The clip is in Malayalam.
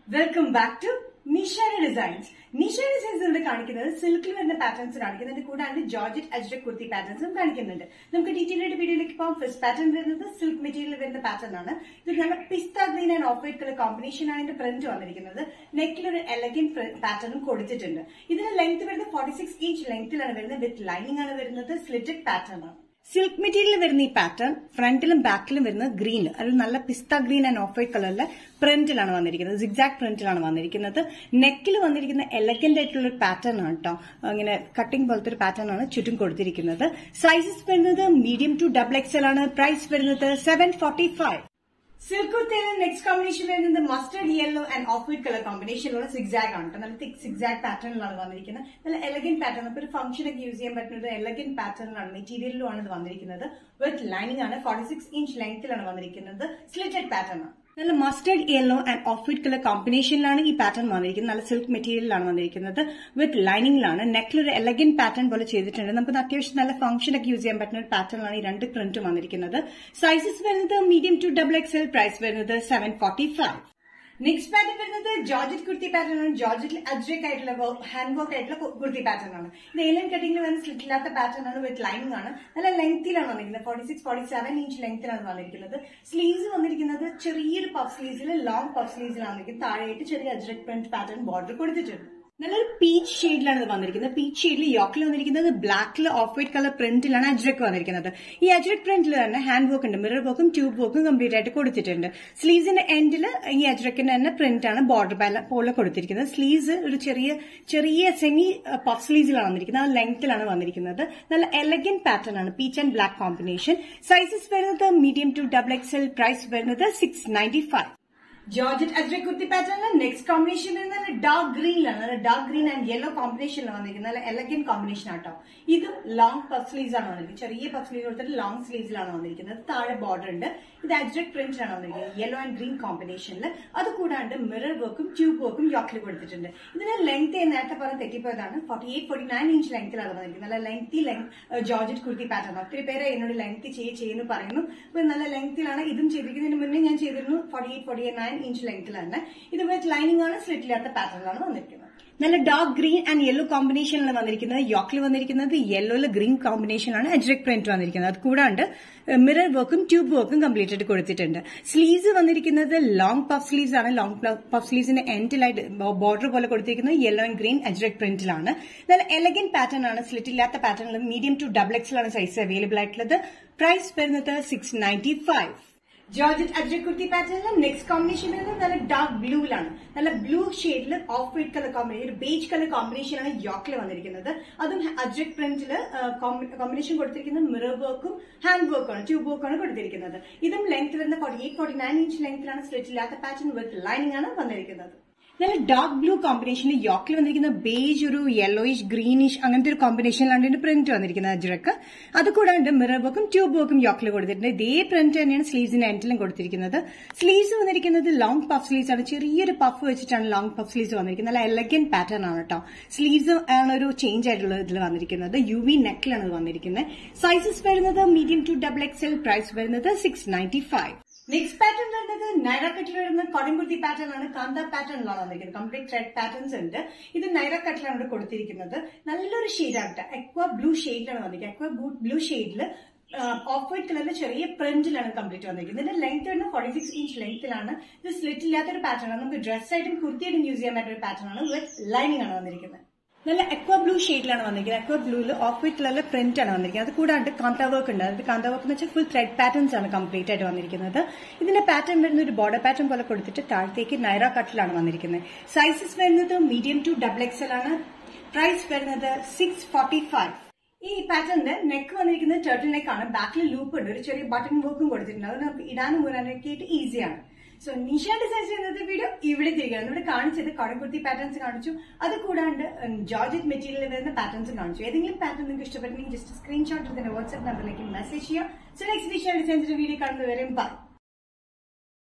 welcome back to Nishara designs Nishara designs ഇവിടെ കാണിക്കുന്നത് സിൽക്കിൽ വരുന്ന പാറ്റേൺസ് കാണിക്കുന്നുണ്ട് കൂടാണ്ട് ജോർജറ്റ് അജ്രക് കുർത്തി പാറ്റേൺസും കാണിക്കുന്നുണ്ട് നമുക്ക് ഡീറ്റെയിൽ ആയിട്ട് വീഡിയോയിലേക്ക് പോകാം ഫസ്റ്റ് പാറ്റേൺ വരുന്നത് സിൽക്ക് മെറ്റീരിയൽ വരുന്ന പാറ്റേൺ ആണ് ഇത് നല്ല pista green and off white colour combination ആണ് ഇതിന്റെ പ്രിന്റ് വന്നിരിക്കുന്നത് നെക്കിൽ ഒരു എലഗൻ പാറ്റേണും കൊടുത്തിട്ടുണ്ട് ഇതിന് ലെങ്ത് വരുന്നത് ഫോർട്ടി സിക്സ് ഇഞ്ച് ലെങ്ത്തിലാണ് വരുന്നത് വിത്ത് ലൈനിങ് ആണ് വരുന്നത് സ്ലിറ്റഡ് പാറ്റേൺ ആണ് സിൽക്ക് മെറ്റീരിയൽ വരുന്ന ഈ പാറ്റേൺ ഫ്രണ്ടിലും ബാക്കിലും വരുന്നത് ഗ്രീൻ അത് നല്ല pista green and off white കളറിലെ പ്രിന്റിലാണ് വന്നിരിക്കുന്നത് സിഗ്സാക്ട് പ്രിന്റിലാണ് വന്നിരിക്കുന്നത് നെക്കിൽ വന്നിരിക്കുന്ന എലഗന്റ് ആയിട്ടുള്ള ഒരു പാറ്റേൺ ആണ് കേട്ടോ അങ്ങനെ കട്ടിംഗ് പോലത്തെ ഒരു പാറ്റേൺ ആണ് ചുറ്റും കൊടുത്തിരിക്കുന്നത് സൈസസ് വരുന്നത് മീഡിയം ടു ഡബിൾ എക്സൽ ആണ് പ്രൈസ് വരുന്നത് സെവൻ ഫോർട്ടി ഫൈവ് സിൽക്ക് കുർത്തിയിലെ നെക്സ്റ്റ് കോമ്പിനേഷൻ വരുന്നത് mustard yellow and off white colour കോമ്പിനേഷനിലുള്ള സിക്സാഗ് ആണ് കേട്ടോ നല്ല തിക് സിക്സാഗ് പാറ്റേണിലാണ് വന്നിരിക്കുന്നത് നല്ല എലഗൻ പാറ്റേൺ അപ്പോൾ ഒരു ഫംഗ്ഷൻ ഒക്കെ യൂസ് ചെയ്യാൻ പറ്റുന്ന ഒരു എലഗൻ പാറ്റേണിലാണ് മെറ്റീരിയലിലുമാണ് ഇത് വന്നിരിക്കുന്നത് വിത്ത് ലൈനിങ് ആണ് ഫോർട്ടി സിക്സ് ഇഞ്ച് ലെങ്ത്തിലാണ് വന്നിരിക്കുന്നത് സ്ലിറ്റഡ് പാറ്റേൺ ആണ് നല്ല mustard yellow and off white colour കോമ്പിനേഷനിലാണ് ഈ പാറ്റേൺ വന്നിരിക്കുന്നത് നല്ല സിൽക്ക് മെറ്റീരിയലാണ് വന്നിരിക്കുന്നത് വിത്ത് ലൈനിങ്ങിലാണ് നെക്കിൽ ഒരു എലഗൻ പാറ്റേൺ പോലെ ചെയ്തിട്ടുണ്ട് നമുക്ക് അത്യാവശ്യം നല്ല ഫംഗ്ഷൻ ഒക്കെ യൂസ് ചെയ്യാൻ പറ്റുന്ന ഒരു പാറ്റേണിലാണ് ഈ രണ്ട് പ്രിന്റും വന്നിരിക്കുന്നത് സൈസസ് വരുന്നത് medium to double XL price വരുന്നത് seven forty five next pattern വരുന്നത് ജോർജറ്റ് കുർത്തി പാറ്റേൺ ആണ് ജോർജറ്റിൽ അജ്രക് ആയിട്ടുള്ള ഹാൻഡ് വർക്ക് ആയിട്ടുള്ള കുർത്തി പാറ്റേൺ ആണ് ഇത് ഏലൻ കട്ടിംഗിൽ വരുന്ന സ്ലിറ്റ് ഇല്ലാത്ത പാറ്റേൺ ആണ് വിത്ത് ലൈനിങ് ആണ് നല്ല ലെങ്തിലാണ് വന്നിരിക്കുന്നത് forty six forty seven inch ലെങ്തിലാണ് വന്നിരിക്കുന്നത് സ്ലീവ്സ് വന്നിരിക്കുന്നത് ചെറിയൊരു പഫ് സ്ലീവ്സിൽ ലോങ് പഫ് സ്ലീവ്സിലാണ് വന്നിരിക്കുന്നത് താഴെയായിട്ട് ചെറിയ അജ്രക് പ്രിന്റ് പാറ്റേൺ ബോർഡർ കൊടുത്തിട്ടുണ്ട് നല്ലൊരു പീച്ച് ഷെയ്ഡിലാണ് ഇത് വന്നിരിക്കുന്നത് പീച്ച് ഷെയ്ഡിൽ യോക്കിൽ വന്നിരിക്കുന്നത് ബ്ലാക്കിൽ ഓഫ് വൈറ്റ് കളർ പ്രിന്റിലാണ് അജ്രക് വന്നിരിക്കുന്നത് ഈ അജ്രക് പ്രിന്റിൽ തന്നെ ഹാൻഡ് വർക്ക് ഉണ്ട് മിറർ വർക്കും ട്യൂബ് വർക്കും കംപ്ലീറ്റ് ആയിട്ട് കൊടുത്തിട്ടുണ്ട് സ്ലീവ്സിന്റെ എൻഡിൽ ഈ അജ്രക്കിന്റെ തന്നെ പ്രിന്റ് ആണ് ബോർഡർ പോലെ കൊടുത്തിരിക്കുന്നത് സ്ലീവ്സ് ഒരു ചെറിയ ചെറിയ സെമി പഫ് സ്ലീവ്സിലാണ് വന്നിരിക്കുന്നത് ആ ലെങ്ത്തിലാണ് വന്നിരിക്കുന്നത് നല്ല എലഗൻ പാറ്റേൺ ആണ് peach and black combination sizes വരുന്നത് medium to double XL price വരുന്നത് six ninety five georgette ajrak kurti പാറ്റേണിൽ നെക്സ്റ്റ് കോമ്പിനേഷൻ വരുന്നത് ഡാർക്ക് ഗ്രീനിലാണ് ഡാർക്ക് ഗ്രീൻ ആൻഡ് യെല്ലോ കോമ്പിനേഷനിലാണ് വന്നിരിക്കുന്നത് നല്ല എലഗൻ കോമ്പിനേഷൻ ആട്ടോ ഇതും ലോങ് പഫ് സ്ലീവ്സ് ആണ് വന്നിരിക്കുന്നത് ചെറിയ പഫ് സ്ലീവ് കൊടുത്തിട്ട് ലോങ് സ്ലീവ്സിലാണ് വന്നിരിക്കുന്നത് താഴെ ബോർഡർ ഉണ്ട് ഇത് അജ്രക് പ്രിന്റ് ആണ് വന്നിരിക്കുന്നത് യെല്ലോ ആൻഡ് ഗ്രീൻ കോമ്പിനേഷനിൽ അത് കൂടാണ്ട് മിറർ വർക്കും ട്യൂബ് വർക്കും യോക്കിൽ കൊടുത്തിട്ടുണ്ട് ഇതിന് ലെങ്ത് നേരത്തെ പറഞ്ഞ തെറ്റിപ്പോയതാണ് forty eight forty nine inch ലെങ്ത്തിലാണ് വന്നിരിക്കുന്നത് നല്ല lengthy length georgette kurti pattern ഒത്തിരി പേരെ എന്നോട് ലെങ്ത് ചെയ്യ് ചെയ്യുന്നു പറയുന്നു അപ്പൊ നല്ല ലെങ്ത്തിലാണ് ഇതും ചെയ്തിരിക്കുന്നതിന് മുന്നേ ഞാൻ ചെയ്തിരുന്നു forty eight forty nine inch ലെങ്ത്തിലാണ് ഇത് വിത്ത് ലൈനിങ് ആണ് സ്ലിറ്റ് ഇല്ലാത്ത പാറ്റേണിലാണ് വന്നിരിക്കുന്നത് നല്ല ഡാർക്ക് ഗ്രീൻ ആൻഡ് യെല്ലോ കോമ്പിനേഷനിലാണ് വന്നിരിക്കുന്നത് യോക്കിൽ വന്നിരിക്കുന്നത് യെല്ലോയിൽ ഗ്രീൻ കോമ്പിനേഷനാണ് അജ്രക് പ്രിന്റ് വന്നിരിക്കുന്നത് അത് കൂടാണ്ട് മിറർ വർക്കും ട്യൂബ് വർക്കും കംപ്ലീറ്റ് ആയിട്ട് കൊടുത്തിട്ടുണ്ട് സ്ലീവ്സ് വന്നിരിക്കുന്നത് ലോങ് പഫ് സ്ലീവ്സ് ആണ് ലോങ് പഫ് സ്ലീവ്സിന്റെ എൻഡിലായിട്ട് ബോർഡർ പോലെ കൊടുത്തിരിക്കുന്നത് യെല്ലോ ആൻഡ് ഗ്രീൻ അജ്രക് പ്രിന്റിലാണ് നല്ല എലഗൻ പാറ്റേൺ ആണ് സ്ലിറ്റ് ഇല്ലാത്ത pattern medium to double XL ആണ് സൈസ് അവൈലബിൾ ആയിട്ടുള്ളത് പ്രൈസ് വരുന്നത് six ninety five georgette ajrak kurti പാറ്റേണിൽ നെക്സ്റ്റ് കോമ്പിനേഷൻ വരുന്നത് നല്ല ഡാർക്ക് ബ്ലൂവിലാണ് നല്ല ബ്ലൂ ഷെയ്ഡിൽ ഓഫ് വൈറ്റ് കളർ കോമ്പിനേഷൻ ഒരു ബേജ് കളർ കോമ്പിനേഷൻ ആണ് യോക്കിൽ വന്നിരിക്കുന്നത് അതും അജ്രക് പ്രിന്റിൽ കോമ്പിനേഷൻ കൊടുത്തിരിക്കുന്നത് മിറർ വർക്കും ഹാൻഡ് വർക്കാണ് ട്യൂബ് വർക്കാണ് കൊടുത്തിരിക്കുന്നത് ഇതും ലെങ്ത് വരുന്ന forty eight forty nine inch ലെങ്ത്തിലാണ് സ്ലിറ്റ് ഇല്ലാത്ത പാറ്റേൺ വിത്ത് ലൈനിങ് ആണ് വന്നിരിക്കുന്നത് നല്ല ഡാർക്ക് ബ്ലൂ കോമ്പിനേഷനിൽ യോക്കിൽ വന്നിരിക്കുന്ന ബേജ് ഒരു യെല്ലോയിഷ് ഗ്രീനിഷ് അങ്ങനത്തെ ഒരു കോമ്പിനേഷനിലാണ് ഇതിന്റെ പ്രിന്റ് വന്നിരിക്കുന്നത് അജ്രക്ക് അത് കൂടാണ്ട് മിറർ വർക്കും ട്യൂബ് വർക്കും യോക്കിൽ കൊടുത്തിട്ടുണ്ട് ഇതേ പ്രിന്റ് തന്നെയാണ് സ്ലീവ്സിന്റെ എൻഡിലും കൊടുത്തിരിക്കുന്നത് സ്ലീവ്സ് വന്നിരിക്കുന്നത് ലോങ് പഫ് സ്ലീവ്സ് ആണ് ചെറിയൊരു പഫ് വെച്ചിട്ടാണ് ലോങ് പഫ് സ്ലീവ്സ് വന്നിരിക്കുന്നത് നല്ല എലഗൻ പാറ്റേൺ ആണ് കേട്ടോ സ്ലീവ്സ് ആണ് ഒരു ചേഞ്ച് ആയിട്ടുള്ള ഇതിൽ വന്നിരിക്കുന്നത് യു വി നെക്കിലാണ് വന്നിരിക്കുന്നത് സൈസസ് വരുന്നത് medium to double XL price വരുന്നത് six ninety five next pattern വരുന്നത് നൈറ കട്ടിൽ വരുന്ന കൊടംകുർത്തി പാറ്റേൺ ആണ് കാന്ത പാറ്റേണിലാണ് വന്നിരിക്കുന്നത് കംപ്ലീറ്റ് ത്രെഡ് പാറ്റേൺസ് ഉണ്ട് ഇത് നൈറ കട്ടിലാണ് ഇവിടെ കൊടുത്തിരിക്കുന്നത് നല്ലൊരു ഷെയ്ഡാണ് എക്വ ബ്ലൂ ഷെയ്ഡിലാണ് വന്നിരിക്കുന്നത് എക്വ ബ്ലൂ ഷെയ്ഡിൽ ഓഫ് വൈറ്റ് കളറിൽ ചെറിയ പ്രിന്റിലാണ് കംപ്ലീറ്റ് വന്നിരിക്കുന്നത് ഇതിന്റെ ലെങ്ത് വരുന്നത് ഫോർട്ടി സിക്സ് ഇഞ്ച് ലെങ്ത്തിലാണ് ഇത് സ്ലിറ്റ് ഇല്ലാത്തൊരു പാറ്റേൺ ആണ് നമുക്ക് ഡ്രസ് ആയിട്ടും കുർത്തിയായിട്ടും യൂസ് ചെയ്യാൻ പറ്റുന്ന ഒരു പാറ്റേൺ ആണ് വിത്ത് ലൈനിങ് ആണ് വന്നിരിക്കുന്നത് നല്ല എക്വ ബ്ലൂ ഷെയ്ഡിലാണ് വന്നിരിക്കുന്നത് എക്വ ബ്ലൂവിൽ ഓഫ് വൈറ്റ് കളറിലെ പ്രിന്റ് ആണ് വന്നിരിക്കുന്നത് അത് കൂടാണ്ട് കാന്ത വർക്ക് ഉണ്ട് അത് കാന്ത വർക്ക് എന്ന് വെച്ചാൽ ഫുൾ ത്രെഡ് പാറ്റേൺസ് ആണ് കംപ്ലീറ്റ് ആയിട്ട് വന്നിരിക്കുന്നത് ഇതിന്റെ പാറ്റേൺ വരുന്ന ഒരു ബോർഡർ പാറ്റേൺ പോലെ കൊടുത്തിട്ട് താഴത്തേക്ക് നൈറ കട്ടിലാണ് വന്നിരിക്കുന്നത് സൈസസ് വരുന്നത് മീഡിയം ടു ഡബിൾ എക്സൽ ആണ് പ്രൈസ് വരുന്നത് സിക്സ് ഫോർട്ടി ഫൈവ് ഈ പാറ്റേണിന്റെ നെക്ക് വന്നിരിക്കുന്നത് ടേർട്ടിൽ നെക്ക് ആണ് ബാക്കിൽ ലൂപ്പ് ഉണ്ട് ഒരു ചെറിയ ബട്ടൺ വർക്കും കൊടുത്തിട്ടുണ്ട് അത് നമുക്ക് ഇടാനും മൂരാനൊക്കെ ആയിട്ട് ഈസിയാണ് സോ നിഷ ഡിസൈൻ ചെയ്യുന്നത് വീഡിയോ ഇവിടെ തിരികെ ഇവിടെ കാണിച്ചത് കടക്കുർത്തി പാറ്റേൺസ് കാണിച്ചു അത് കൂടാണ്ട് ജോർജറ്റ് മെറ്റീരിയൽ വരുന്ന പാറ്റേൺസ് കാണിച്ചു ഏതെങ്കിലും പാറ്റേൺ നിങ്ങൾക്ക് ഇഷ്ടപ്പെട്ടെങ്കിൽ ജസ്റ്റ് സ്ക്രീൻഷോട്ട് എടുത്ത് വാട്സ്ആപ്പ് നമ്പറിലേക്ക് മെസ്സേജ് ചെയ്യുക സോ നെക്സ്റ്റ് നിഷ ഡിസൈൻസിന്റെ വീഡിയോ കാണുന്നവരെയും ബൈ